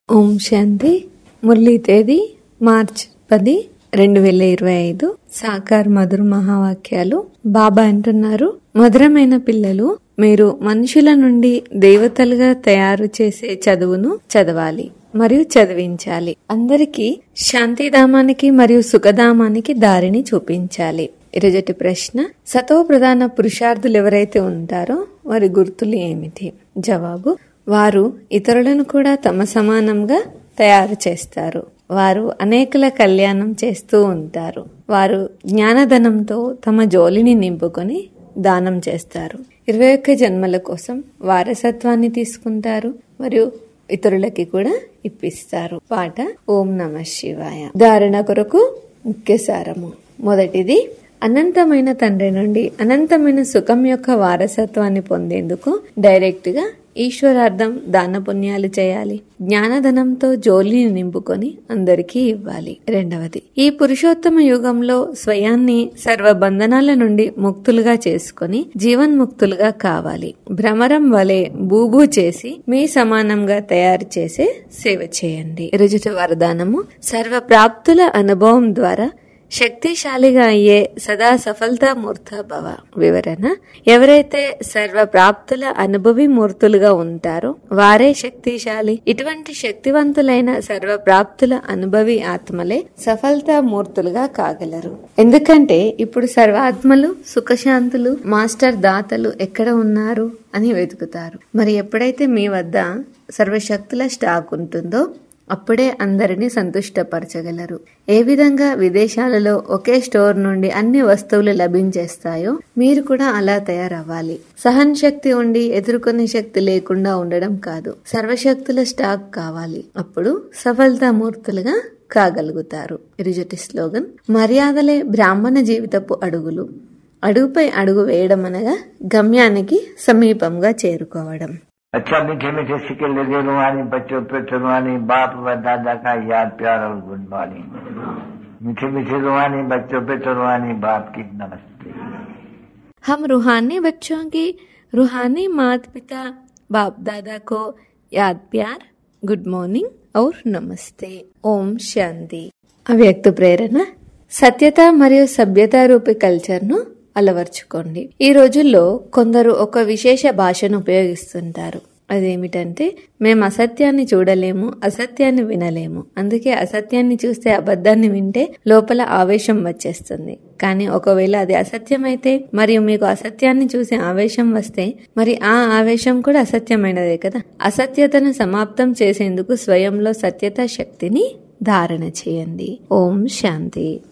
ఓం శాంతి మురళీ తేదీ మార్చ్ పది రెండు వేల ఇరవై ఐదు సాకార్ మధుర మహావాక్యాలు బాబా అంటున్నారు మధురమైన పిల్లలు మీరు మనుషుల నుండి దేవతలుగా తయారు చేసే చదువును చదవాలి మరియు చదివించాలి అందరికీ శాంతిధామానికి మరియు సుఖధామానికి దారిని చూపించాలి ఈరోజటి ప్రశ్న సతో ప్రధాన పురుషార్థులు ఎవరైతే ఉంటారో వారి గుర్తులు ఏమిటి జవాబు వారు ఇతరులను కూడా తమ సమానంగా తయారు చేస్తారు వారు అనేకుల కళ్యాణం చేస్తూ ఉంటారు వారు జ్ఞానధనంతో తమ జోలిని నింపుకొని దానం చేస్తారు ఇరవై ఒక్క జన్మల కోసం వారసత్వాన్ని తీసుకుంటారు మరియు ఇతరులకి కూడా ఇప్పిస్తారు పాట ఓం నమ శివాయ ధారణ కొరకు ముఖ్య సారము మొదటిది అనంతమైన తండ్రి నుండి అనంతమైన సుఖం యొక్క వారసత్వాన్ని పొందేందుకు డైరెక్ట్ గా ఈశ్వరార్థం దాన పుణ్యాలు చేయాలి జ్ఞానధనంతో జోలిని నింపుకొని అందరికీ ఇవ్వాలి రెండవది ఈ పురుషోత్తమ యుగంలో స్వయాన్ని సర్వ బంధనాల నుండి ముక్తులుగా చేసుకొని జీవన్ముక్తులుగా కావాలి భ్రమరం వలె బూబూ చేసి మీ సమానంగా తయారు చేసే సేవ చేయండి రుజుట వరదానము సర్వ ప్రాప్తుల అనుభవం ద్వారా శక్తిశాలిగా అయ్యే సదా సఫలతా మూర్త భవ వివరణ ఎవరైతే సర్వ ప్రాప్తుల అనుభవి మూర్తులుగా ఉంటారో వారే శక్తిశాలి ఇటువంటి శక్తివంతులైన సర్వ ప్రాప్తుల అనుభవి ఆత్మలే సఫలతా మూర్తులుగా కాగలరు ఎందుకంటే ఇప్పుడు సర్వాత్మలు సుఖశాంతులు మాస్టర్ దాతలు ఎక్కడ ఉన్నారు అని వెతుకుతారు మరి ఎప్పుడైతే మీ వద్ద సర్వశక్తుల స్టాక్ ఉంటుందో అప్పుడే అందరినీ సంతుష్టపరచగలరు ఏ విధంగా విదేశాలలో ఒకే స్టోర్ నుండి అన్ని వస్తువులు లభించేస్తాయో మీరు కూడా అలా తయారవ్వాలి సహన శక్తి ఉండి ఎదుర్కొనే శక్తి లేకుండా ఉండడం కాదు సర్వశక్తుల స్టాక్ కావాలి అప్పుడు సఫలతామూర్తులుగా కాగలుగుతారు రిజటి స్లోగన్ మర్యాదలే బ్రాహ్మణ జీవితపు అడుగులు అడుగుపై అడుగు వేయడం అనగా గమ్యానికి సమీపంగా చేరుకోవడం अच्छा मीठे मीठे सिक्के लगे रुहानी बच्चों पे रुहानी बाप व दादा का याद प्यार और गुड मॉर्निंग मीठे मीठे रुहानी बच्चों पे रुहानी बाप की नमस्ते हम रूहानी बच्चों की रूहानी माता पिता बाप दादा को याद प्यार గుడ్ మార్నింగ్ ఔర్ నమస్తే ఓం శాంతి అవ్యక్త ప్రేరణ సత్యత మరియు సభ్యత రూపి కల్చర్ ను అలవర్చుకోండి ఈ రోజుల్లో కొందరు ఒక విశేష భాషను ఉపయోగిస్తుంటారు అదేమిటంటే మేము అసత్యాన్ని చూడలేము అసత్యాన్ని వినలేము అందుకే అసత్యాన్ని చూస్తే అబద్ధాన్ని వింటే లోపల ఆవేశం వచ్చేస్తుంది కానీ ఒకవేళ అది అసత్యమైతే మరియు మీకు అసత్యాన్ని చూసి ఆవేశం వస్తే మరి ఆ ఆవేశం కూడా అసత్యమైనదే కదా అసత్యతను సమాప్తం చేసేందుకు స్వయంలో సత్యత శక్తిని ధారణ చేయండి ఓం శాంతి